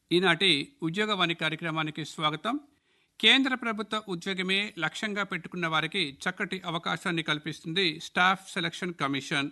ఈనాటి ఉద్యోగవాణి కార్యక్రమానికి స్వాగతం కేంద్ర ప్రభుత్వ ఉద్యోగమే లక్ష్యంగా పెట్టుకున్న వారికి చక్కటి అవకాశాన్ని కల్పిస్తుంది స్టాఫ్ సెలక్షన్ కమిషన్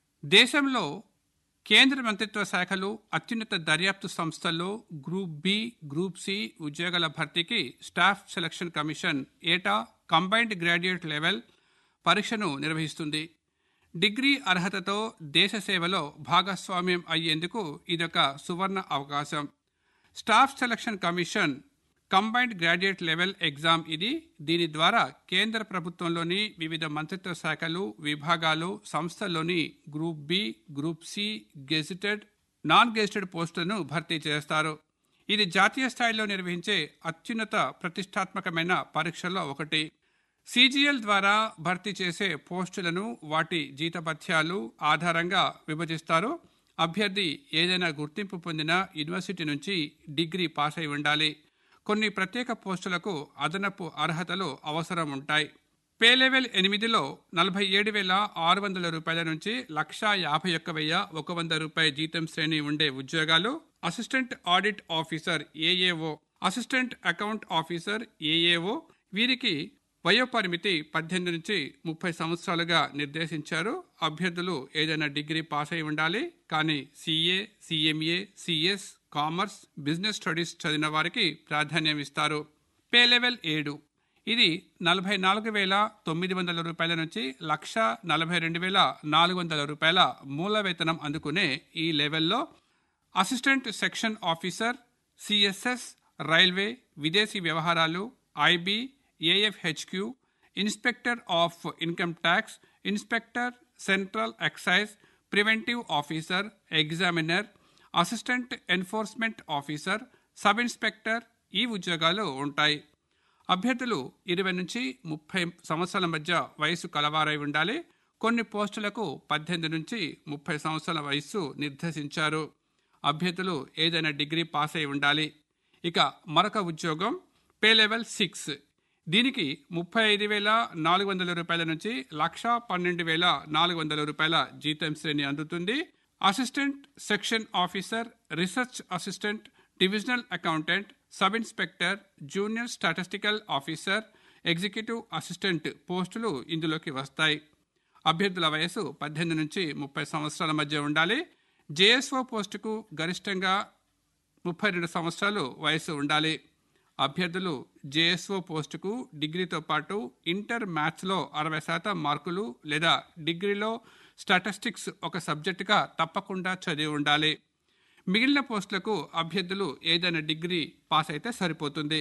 దేశంలో కేంద్ర మంత్రిత్వ శాఖలు అత్యున్నత దర్యాప్తు సంస్థల్లో గ్రూప్ బి గ్రూప్ సి ఉద్యోగాల భర్తీకి స్టాఫ్ సెలక్షన్ కమిషన్ ఏటా కంబైన్డ్ గ్రాడ్యుయేట్ లెవెల్ పరీక్షను నిర్వహిస్తుంది డిగ్రీ అర్హతతో దేశ సేవలో భాగస్వామ్యం అయ్యేందుకు ఇదొక సువర్ణ అవకాశం staff selection commission combined graduate level exam ఇది దీని ద్వారా కేంద్ర ప్రభుత్వంలోని వివిధ మంత్రిత్వ శాఖలు విభాగాలు సంస్థల్లోని group B group C gazetted non gazetted పోస్టులను భర్తీ చేస్తారు ఇది జాతీయ స్థాయిలో నిర్వహించే అత్యున్నత ప్రతిష్టాత్మకమైన పరీక్షల్లో ఒకటి సీజీఎల్ ద్వారా భర్తీ చేసే పోస్టులను వాటి జీతభత్యాలు ఆధారంగా విభజిస్తారు అభ్యర్థి ఏదైనా గుర్తింపు పొందిన యూనివర్సిటీ నుంచి డిగ్రీ పాస్ అయి ఉండాలి కొన్ని ప్రత్యేక పోస్టులకు అదనపు అర్హతలు అవసరం ఉంటాయి పే లెవెల్ ఎనిమిదిలో నలభై ఏడు వేల ఆరు వందల రూపాయల నుంచి లక్షా యాభై ఒక్క వెయ్యి ఒక వంద రూపాయల జీతం శ్రేణి ఉండే ఉద్యోగాలు assistant audit officer AAO assistant account officer AAO వీరికి వయోపరిమితి పద్దెనిమిది నుంచి ముప్పై సంవత్సరాలుగా నిర్దేశించారు అభ్యర్థులు ఏదైనా డిగ్రీ పాస్ అయి ఉండాలి కానీ CA CMA CS commerce business studies చదివిన వారికి ప్రాధాన్యం ఇస్తారు పే లెవెల్ ఏడు ఇది నలభై నాలుగు వేల తొమ్మిది వందల రూపాయల నుంచి లక్ష నలభై రెండు వేల నాలుగు వందల రూపాయల మూల వేతనం అందుకునే ఈ లెవెల్లో assistant section officer CSS railway విదేశీ వ్యవహారాలు IB AFHQ inspector of income tax inspector central excise preventive officer examiner assistant enforcement officer sub inspector ఈ ఉద్యోగాలు ఉంటాయి అభ్యర్థులు ఇరవై నుంచి ముప్పై సంవత్సరాల మధ్య వయసు కలవారై ఉండాలి కొన్ని పోస్టులకు పద్దెనిమిది నుంచి ముప్పై సంవత్సరాల వయస్సు నిర్దేశించారు అభ్యర్థులు ఏదైనా డిగ్రీ పాస్ అయి ఉండాలి ఇక మరొక ఉద్యోగం పే లెవెల్ సిక్స్ దీనికి ముప్పై ఐదు వేల నాలుగు వందల రూపాయల నుంచి లక్ష పన్నెండు వేల నాలుగు వందల రూపాయల జీతం శ్రేణి అందుతుంది assistant section officer research assistant divisional accountant sub inspector junior statistical officer executive assistant పోస్టులు ఇందులోకి వస్తాయి అభ్యర్థుల వయసు పద్దెనిమిది నుంచి ముప్పై సంవత్సరాల మధ్య ఉండాలి జేఎస్ఓ పోస్టుకు గరిష్టంగా ముప్పై రెండు సంవత్సరాలు వయసు ఉండాలి అభ్యర్థులు జేఎస్ఓ పోస్టుకు డిగ్రీతో పాటు ఇంటర్ మ్యాథ్స్లో అరవై శాతం మార్కులు లేదా డిగ్రీలో స్టాటిస్టిక్స్ ఒక సబ్జెక్టుగా తప్పకుండా చదివి ఉండాలి మిగిలిన పోస్టులకు అభ్యర్థులు ఏదైనా డిగ్రీ పాస్ అయితే సరిపోతుంది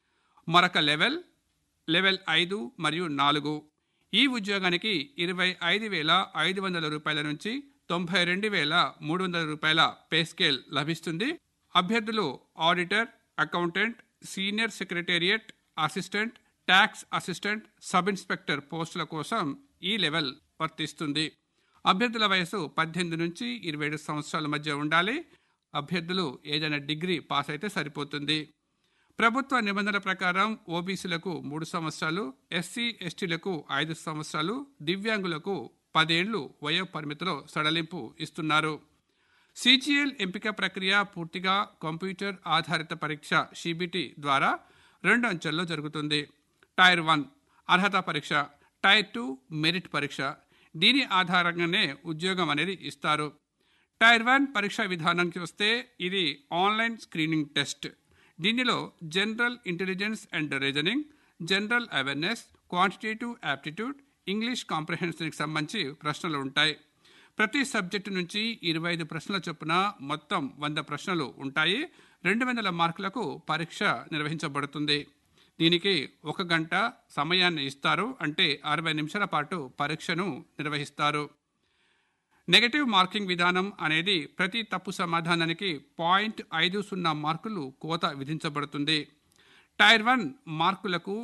మరొక లెవెల్ లెవెల్ ఐదు మరియు నాలుగు ఈ ఉద్యోగానికి ఇరవై ఐదు వేల ఐదు వందల రూపాయల నుంచి తొంభై రెండు వేల మూడు వందల రూపాయల పే స్కేల్ లభిస్తుంది అభ్యర్థులు auditor accountant senior secretariat assistant tax assistant sub inspector పోస్టుల కోసం ఈ లెవెల్ వర్తిస్తుంది అభ్యర్థుల వయసు పద్దెనిమిది నుంచి ఇరవై ఏడు సంవత్సరాల మధ్య ఉండాలి అభ్యర్థులు ఏదైనా డిగ్రీ పాస్ అయితే సరిపోతుంది ప్రభుత్వ నిబంధనల ప్రకారం ఓబీసీలకు మూడు సంవత్సరాలు ఎస్సీ ఎస్టీలకు ఐదు సంవత్సరాలు దివ్యాంగులకు పదేళ్లు వయో పరిమితిలో సడలింపు ఇస్తున్నారు సిజిఎల్ ఎంపిక ప్రక్రియ పూర్తిగా కంప్యూటర్ ఆధారిత పరీక్ష సిబిటి ద్వారా రెండు అంచెల్లో జరుగుతుంది టైర్ వన్ అర్హత పరీక్ష టైర్ టూ మెరిట్ పరీక్ష దీని ఆధారంగానే ఉద్యోగం అనేది ఇస్తారు టైర్ వన్ పరీక్ష విధానానికి వస్తే ఇది ఆన్లైన్ స్క్రీనింగ్ టెస్ట్ దీనిలో general intelligence and reasoning general awareness quantitative aptitude English కాంప్రహెన్షన్కి సంబంధించి ప్రశ్నలు ఉంటాయి ప్రతి సబ్జెక్టు నుంచి ఇరవై ఐదు ప్రశ్నల చొప్పున మొత్తం వంద ప్రశ్నలు ఉంటాయి రెండు వందల మార్కులకు పరీక్ష నిర్వహించబడుతుంది దీనికి ఒక గంట సమయాన్ని ఇస్తారు అంటే అరవై నిమిషాల పాటు పరీక్షను నిర్వహిస్తారు నెగటివ్ మార్కింగ్ విధానం అనేది ప్రతి తప్పు సమాధానానికి పాయింట్ ఐదు సున్నా మార్కులు కోత విధించబడుతుంది టైర్ వన్ మార్కులకు